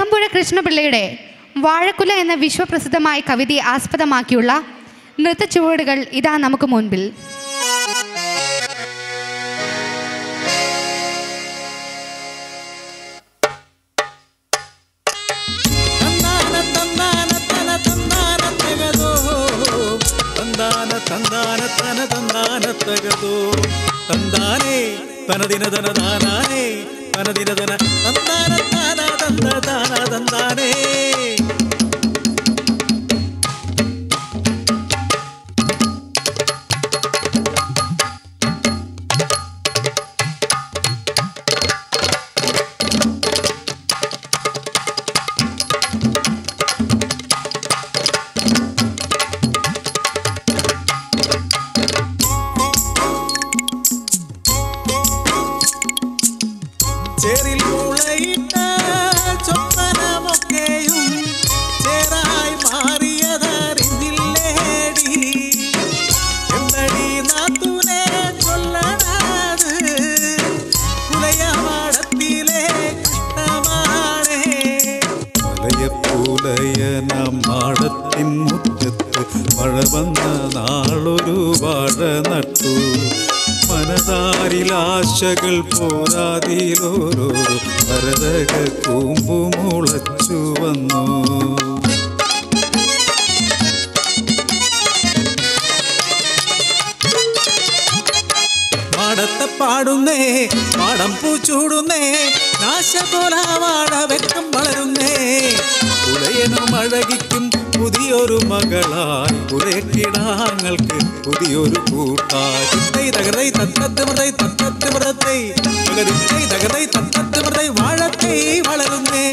കുളമ്പുഴ കൃഷ്ണപിള്ളയുടെ വാഴക്കുല എന്ന വിശ്വപ്രസിദ്ധമായ കവിതയെ ആസ്പദമാക്കിയുള്ള നൃത്തച്ചുവടുകൾ ഇതാ നമുക്ക് മുൻപിൽ ತಂದಾನ ತಂದಾನ ತನ ತಂದಾನ ತೆಗೆದು ತಂದಾನ ತಂದಾನ ತನ ತಂದಾನ ತೆಗೆದು ತಂದಾನೆ ತನ ದಿನ ದನ ದಾನಾನೆ ತನ ದಿನ ದನ ತಂದಾನ ತಾನ ತಂದ ದಾನ ತಂದಾನೆ ചേറിൽ മുളയിട്ട ചൊപ്പനമൊക്കെയും ചേറായി മാറിയതറിഞ്ഞില്ലേടി എന്തടി നാത്തൂനെ ചൊല്ലണത് പുലയമാടത്തിലെ കഷ്ടമാണേ മലയപ്പൂലയന മാടത്തിൻ മുറ്റത്ത് മഴ വന്ന നാളൊരു വാഴ നട്ടു മനതാരിലാശകൾ പോരാതിലോരോരോ ഭരതക കൂമ്പു മുളച്ചു വന്നു മാടത്തെ പാടുന്നേ മാടം പൂച്ചൂടുന്നേ നാശപോലാവാട വെക്കം വളരുന്നേ പുലയനും അഴകിക്കും പുതിയൊരു മകളായി പുലക്കിടാങ്ങൾക്ക് പുതിയൊരു കൂട്ടായി തൈ തകരൈ തത്തത്ത് മൃതൈ തത്തത്ത് മൃതത്തെ തകരൈ തകരൈ തത്തത്ത് മൃതൈ വാഴത്തൈ വളരുന്നേ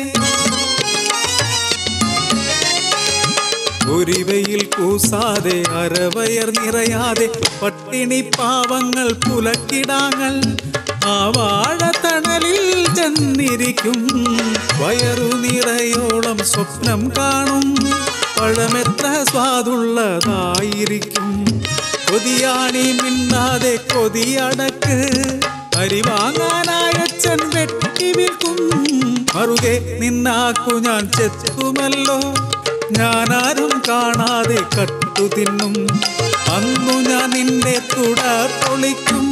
ഒരിവയിൽ കൂസാതെ അരവയർ നിറയാതെ പട്ടിണി പാവങ്ങൾ പുലക്കിടാങ്ങൾ ആ വാഴത്തണലിൽ ചെന്നിരിക്കും വയറു നിറയോളം സ്വപ്നം കാണും പഴമെത്ര സ്വാദുള്ളതായിരിക്കും കൊതിയാണി മിണ്ടാതെ കൊതിയടക്ക് അരി വാങ്ങാനായച്ചൻ വെട്ടി വിൽക്കും മറുകെ നിന്നാക്കു ഞാൻ ചെത്തുമല്ലോ ഞാനാരും കാണാതെ കട്ടു തിന്നും അന്നു ഞാൻ നിന്റെ തുട പൊളിക്കും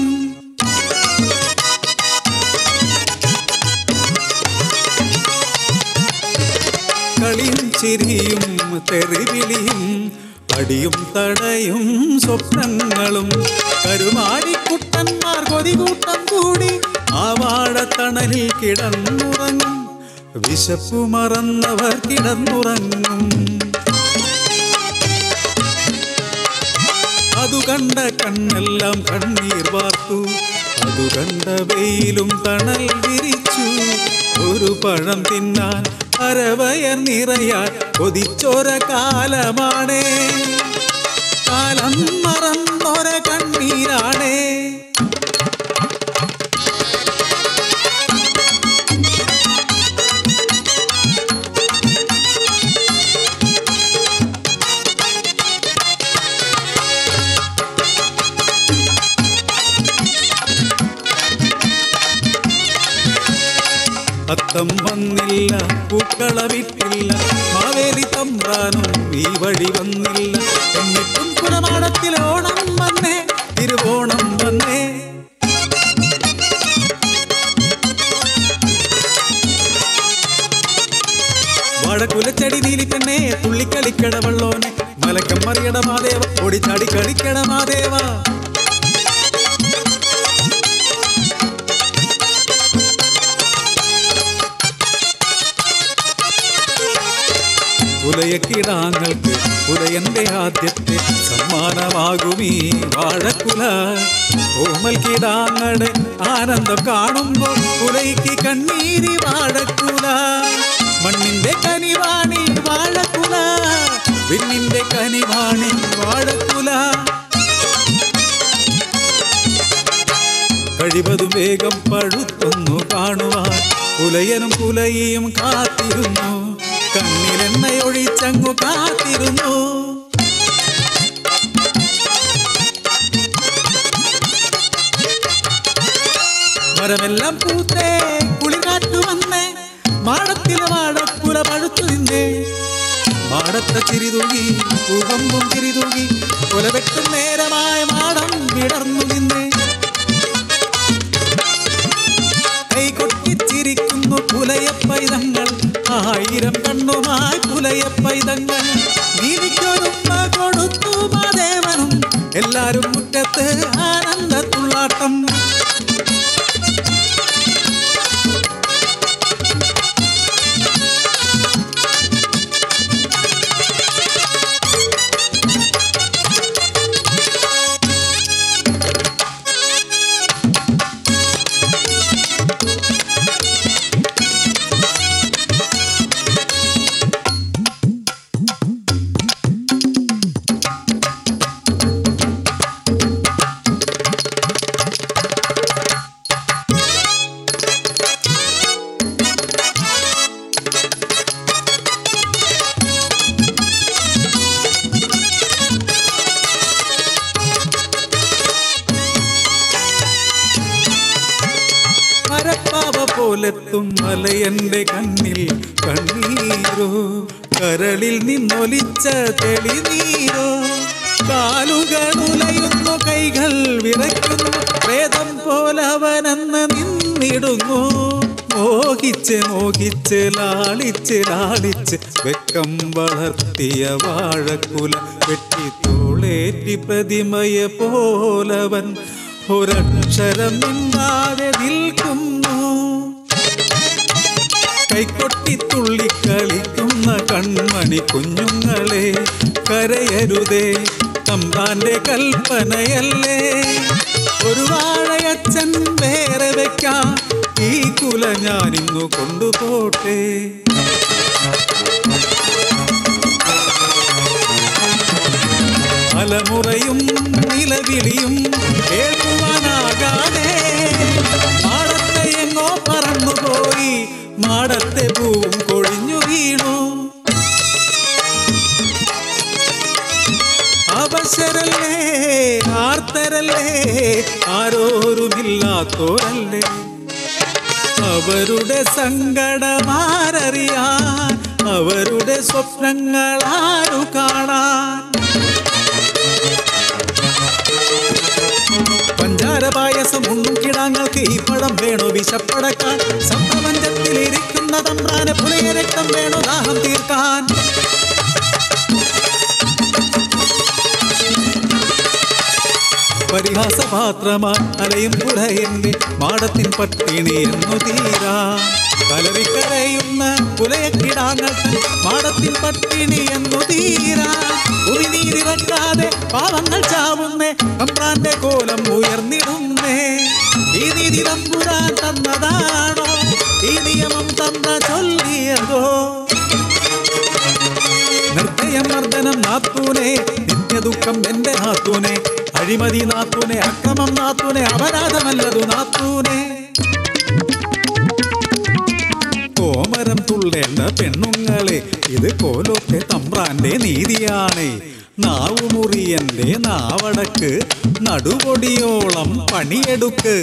കളിയും ചിരിയും തെറിവിളിയും അടിയും തടയും സ്വപ്നങ്ങളും കരുമാടിക്കുട്ടന്മാർ കൊതികൂട്ടം കൂടി ആ വാഴത്തണലിൽ കിടന്നുറങ്ങും വിശപ്പു മറന്നവർ കിടന്നുറങ്ങും അതു കണ്ട കണ്ണെല്ലാം കണ്ണീർ വാർത്തു അതു കണ്ട വെയിലും തണൽ വിരിച്ചു ഒരു പഴം തിന്നാൻ അരവയർ നിറയാൻ കൊതിച്ചൊര കാലമാണേ കാലം മറന്നൊര കണ്ണീരാണേ അത്തം വന്നില്ല പൂക്കള വിട്ടില്ല മാവേലി തമ്പ്രാനും ഈ വഴി വന്നില്ല എന്നിട്ടും കുലമാടത്തിൽ ഓണം വന്നേ തിരുവോണം വന്നേ വാഴക്കുലച്ചടി നീലിക്കണ്ണേ തുള്ളിക്കളിക്കട വള്ളോനെ മലക്കം മറിയട മാദേവ ഓടിച്ചാടി കളിക്കട മാദേവ പുലയക്കിടാങ്ങൾക്ക് പുലയന്റെ ആദ്യത്തെ സമ്മാനമാകുമീ വാഴക്കുല ഓമൽ കിടാങ്ങളുടെ ആനന്ദം കാണുമ്പോൾ പുലയ്ക്ക് കണ്ണീരി വാഴക്കുല മണ്ണിന്റെ കനിവാണി വാഴക്കുല വിണ്ണിന്റെ കനിവാണി വാഴക്കുല കഴിവതും വേഗം പഴുത്തൊന്നു കാണുവാൻ പുലയനും പുലയിയും കാത്തിരുന്നു കണ്ണിലെണ്ണയൊഴിച്ചങ്ങു കാത്തിരുന്നു മരമെല്ലാം പൂത്തേ കുളികാറ്റു വന്നേ മാടത്തിലെ വാഴക്കുല വാഴക്കുല പഴുത്തു നിന്നേ മാടത്ത ചിരിതൂകി പൂകമ്പും ചിരിതൂകി കൊലവെട്ടും നേരമായ മാടം വിടർന്നു നിന്നേ കൈകൊട്ടിച്ചിരിക്കുന്നു പുലയപ്പൈതങ്ങൾ ആയിരം കണ്ണുമായി പുലയപ്പൈതങ്ങൾ നീതിക്കൊരുമ കൊടുത്തു മാദേവനും എല്ലാരും മുറ്റത്ത് ആനന്ദത്തുള്ളാട്ടം മരപ്പാവ പോലെത്തും മലയന്റെ കണ്ണിൽ കണ്ണീരോ കരളിൽ നിന്നൊലിച്ച തെളിനീരോ കാലുകൾ ഉലയുന്നു കൈകൾ വിറയ്ക്കുന്നു വേദം പോലവനെന്ന് നിന്നിടുന്നു മോഹിച്ച് മോഹിച്ച് ലാളിച്ച് ലാളിച്ച് വെക്കം വളർത്തിയ വാഴക്കുല വെട്ടി തോളേറ്റി പ്രതിമയെ പോലവൻ ഒരക്ഷരം മിണ്ടാതെ നിൽക്കുന്നു കൈകൊട്ടി തുള്ളിക്കളിക്കുന്ന കൺമണി കുഞ്ഞുങ്ങളെ കരയരുതേ തമ്പാന്റെ കൽപ്പനയല്ലേ ഒരു വാഴയച്ചൻ വേറെ വെക്കാം ഈ കുല ഞാനിന്നു കൊണ്ടുപോട്ടെ അലമുറയും നിലവിളിയും കേൾക്കുവാനാകാതെ മാടത്തെ എങ്ങോ പറന്നുപോയി മാടത്തെ പൂവും കൊഴിഞ്ഞു വീണു അവശരല്ലേ ആർത്തരല്ലേ ആരോരുമില്ലാത്തോരല്ലേ അവരുടെ സങ്കടമാരറിയാൻ അവരുടെ സ്വപ്നങ്ങൾ ആരു കാണാൻ പഞ്ചാര പായസം ഉണ്ണും കിടാങ്ങൾക്ക് ഈ പഴം വേണോ വിശപ്പടക്കാൻ സപ്തമഞ്ചത്തിലിരിക്കുന്ന തമ്പ്രാന് പുലയ രക്തം വേണോ ദാഹം തീർക്കാൻ പരിഹാസപാത്രമായി അലയും പുലയന്റെ മാടത്തിൻ പട്ടിണി എന്നു തീരാ കലറിക്കരയുന്ന പുലയക്കിടാങ്ങൾ മാടത്തിൻ പട്ടിണി എന്നു തീരാ ഉമിനീതി വെക്കാതെ പാവങ്ങൾ ചാവുന്നേ തമ്പ്രാന്റെ കോലം ഉയർന്നിടുന്നേ ഈ നീതി തമ്പുരാൻ തന്നതാണോ ഈ നിയമം തന്ന ചൊല്ലിയതോ നിർദ്ദയമർദ്ദനം നാത്തൂനെ നിത്യദുഃഖം എന്റെ നാത്തൂനെ അഴിമതി നാത്തൂനെ അക്രമം നാത്തൂനെ അപരാധമല്ലതു നാത്തൂനെ കോമരം തുള്ളേണ്ട പെണ്ണുങ്ങളെ ഇത് കോലോത്തെ തമ്പ്രാന്റെ നീതിയാണ് നാവുമുറിയന്റെ നാവടക്ക് നടുപൊടിയോളം പണിയെടുക്ക്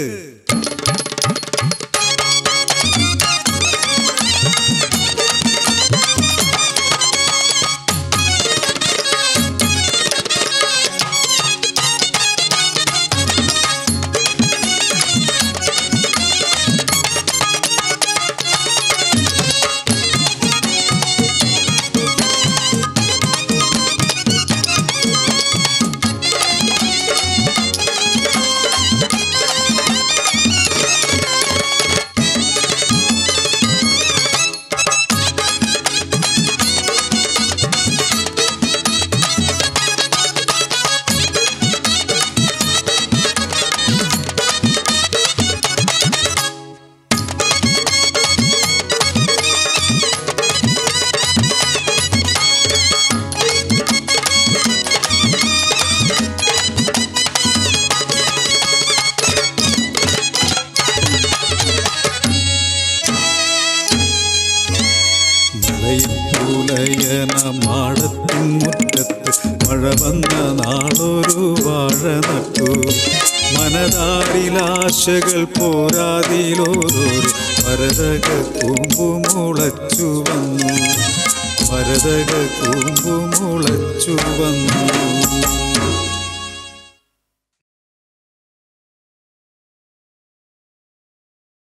മലയന മാടത്തിൻ മുറ്റത്ത് മഴ വന്ന നാളൊരു വാഴ നട്ടു മനതാരിലാശകൾ പോരാതിലോരോരു മരതക കൂമ്പു മുളച്ചു വന്നു മരതക കൂമ്പു മുളച്ചു വന്നു